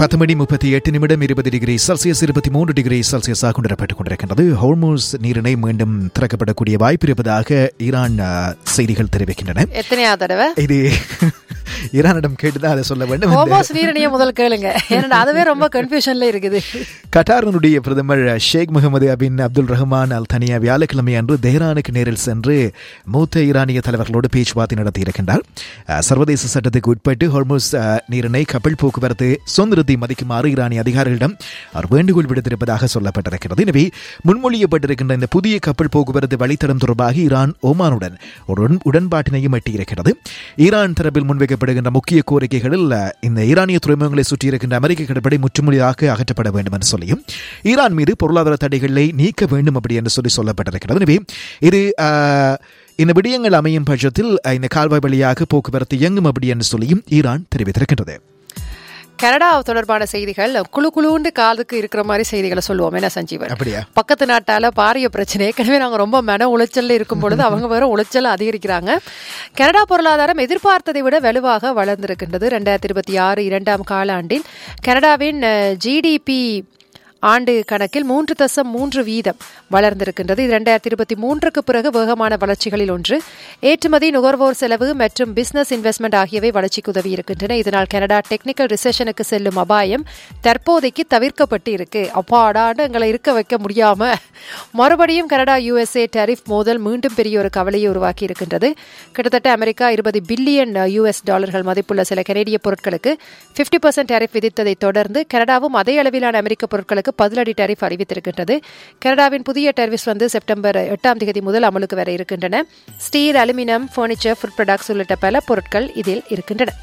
பத்து மணி முப்பத்தி எட்டு நிமிடம் இருபது டிகிரி செல்சியஸ் இருபத்தி மூன்று டிகிரி செல்சியஸாக கொண்டுவரப்பட்டுக் கொண்டிருக்கின்றது ஹோர்மோஸ் நீரிணை மீண்டும் திறக்கப்படக்கூடிய வாய்ப்பு இருப்பதாக ஈரான் அஹ், செய்திகள் தெரிவிக்கின்றன எத்தனையா தடவை இது ஈரானிடம் கேட்டுதான் அதை சொல்ல வேண்டும் இந்த ஹோமோஸ் நீரணிய முதல் கேளுங்க ஏன்னா அதுவே ரொம்ப கன்ஃபியூஷன்ல இருக்குது கட்டாரினுடைய பிரதமர் ஷேக் முகமது அபின் அப்துல் ரஹ்மான் அல் தனியா வியாழக்கிழமை அன்று தெஹ்ரானுக்கு நேரில் சென்று மூத்த ஈரானிய தலைவர்களோடு பேச்சுவார்த்தை நடத்தியிருக்கின்றார் அஹ், சர்வதேச சட்டத்துக்கு உட்பட்டு ஹோர்மோஸ் அஹ், நீரிணை கப்பல் போக்குவரத்து சுதந்திரத்தை மதிக்குமாறு ஈரானிய அதிகாரிகளிடம் அவர் வேண்டுகோள் விடுத்திருப்பதாக சொல்லப்பட்டிருக்கிறது எனவே முன்மொழியப்பட்டிருக்கின்ற இந்த புதிய கப்பல் போக்குவரத்து வழித்தடம் தொடர்பாக ஈரான் ஓமானுடன் ஒரு உடன்- உடன்பாட்டினையும் எட்டியிருக்கிறது ஈரான் தரப்பில் முன்வைக்கப்படுகின்ற முக்கிய கோரிக்கைகளில் அஹ், இந்த ஈரானிய துறைமுகங்களை சுற்றியிருக்கின்ற அமெரிக்க கடற்படை முற்றுமுடியாக அகற்றப்பட வேண்டும் என்று சொல்லியும் ஈரான் மீது பொருளாதார தடைகளை நீக்க வேண்டும் அப்படி என்று சொல்லி சொல்லப்பட்டிருக்கிறது எனவே இது அஹ், இந்த விடயங்கள் அமையும் பட்சத்தில் அஹ், இந்த கால்வாய் வழியாக போக்குவரத்து இயங்கும் அப்படி என்று சொல்லியும் ஈரான் தெரிவித்திருக்கின்றது கனடா தொடர்பான செய்திகள் குழு குழுண்டு காதுக்கு இருக்கிற மாதிரி செய்திகளை சொல்லுவோம் என்ன சஞ்சீவன் அப்படியா பக்கத்து நாட்டால பாரிய பிரச்சனை ஏற்கனவே நாங்க ரொம்ப மன உளைச்சல்ல இருக்கும் பொழுது அவங்க வேற உளைச்சல் அதிகரிக்கிறாங்க கனடா பொருளாதாரம் எதிர்பார்த்ததை விட வலுவாக வளர்ந்திருக்கின்றது ரெண்டாயிரத்தி இருபத்தி ஆறு இரண்டாம் காலாண்டில் கனடாவின் ஜிடிபி ஆண்டு கணக்கில் மூன்று தசம் மூன்று வீதம் வளர்ந்திருக்கின்றது இது ரெண்டாயிரத்தி இருபத்தி மூன்றுக்கு பிறகு வேகமான வளர்ச்சிகளில் ஒன்று ஏற்றுமதி நுகர்வோர் செலவு மற்றும் பிசினஸ் இன்வெஸ்ட்மெண்ட் ஆகியவை வளர்ச்சிக்கு உதவி இருக்கின்றன இதனால் கனடா டெக்னிக்கல் ரிசெஷனுக்கு செல்லும் அபாயம் தற்போதைக்கு தவிர்க்கப்பட்டு இருக்கு அப்பாடான்னு எங்களை இருக்க வைக்க முடியாம மறுபடியும் கனடா யுஎஸ்ஏ டரிஃப் மோதல் மீண்டும் பெரிய ஒரு கவலையை உருவாக்கி இருக்கின்றது கிட்டத்தட்ட அமெரிக்கா இருபது பில்லியன் யுஎஸ் டாலர்கள் மதிப்புள்ள சில கனேடிய பொருட்களுக்கு 50% பர்சன்ட் டரிஃப் விதித்ததை தொடர்ந்து கனடாவும் அதே அளவிலான அமெரிக்க பொருட்களுக்கு பதிலடி டரிஃப் அறிவித்திருக்கின்றது கனடாவின் புதிய டரிஃப்ஸ் வந்து செப்டம்பர் எட்டாம் தேதி முதல் அமலுக்கு வர இருக்கின்றன steel aluminium furniture food products உள்ளிட்ட பல பொருட்கள் இதில் இருக்கின்றன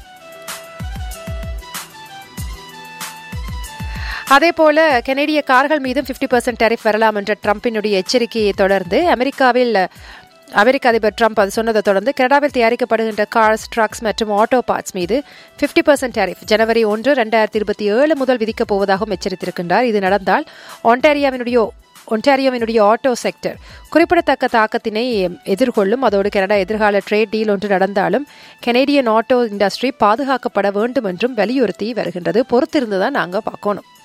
அதே போல கனேடிய கார்கள் மீதும் 50% பர்சன்ட் டரிஃப் வரலாம் என்ற ட்ரம்பினுடைய எச்சரிக்கையை தொடர்ந்து அமெரிக்காவில் அமெரிக்க அதிபர் ட்ரம்ப் அது சொன்னதை தொடர்ந்து கனடாவில் தயாரிக்கப்படுகின்ற கார்ஸ் ட்ரக்ஸ் மற்றும் ஆட்டோ பார்ட்ஸ் மீது 50% பர்சன்ட் டரிஃப் ஜனவரி ஒன்று ரெண்டாயிரத்தி இருபத்தி ஏழு முதல் விதிக்கப் போவதாகவும் எச்சரித்திருக்கின்றார் இது நடந்தால் ஒன்டாரியாவினுடைய ஒன்டாரியோவினுடைய ஆட்டோ செக்டர் குறிப்பிடத்தக்க தாக்கத்தினை எதிர்கொள்ளும் அதோடு கனடா எதிர்கால ட்ரேட் டீல் ஒன்று நடந்தாலும் கனேடியன் ஆட்டோ இண்டஸ்ட்ரி பாதுகாக்கப்பட வேண்டும் என்றும் வலியுறுத்தி வருகின்றது பொறுத்திருந்து தான் நாங்கள் பார்க்கணும்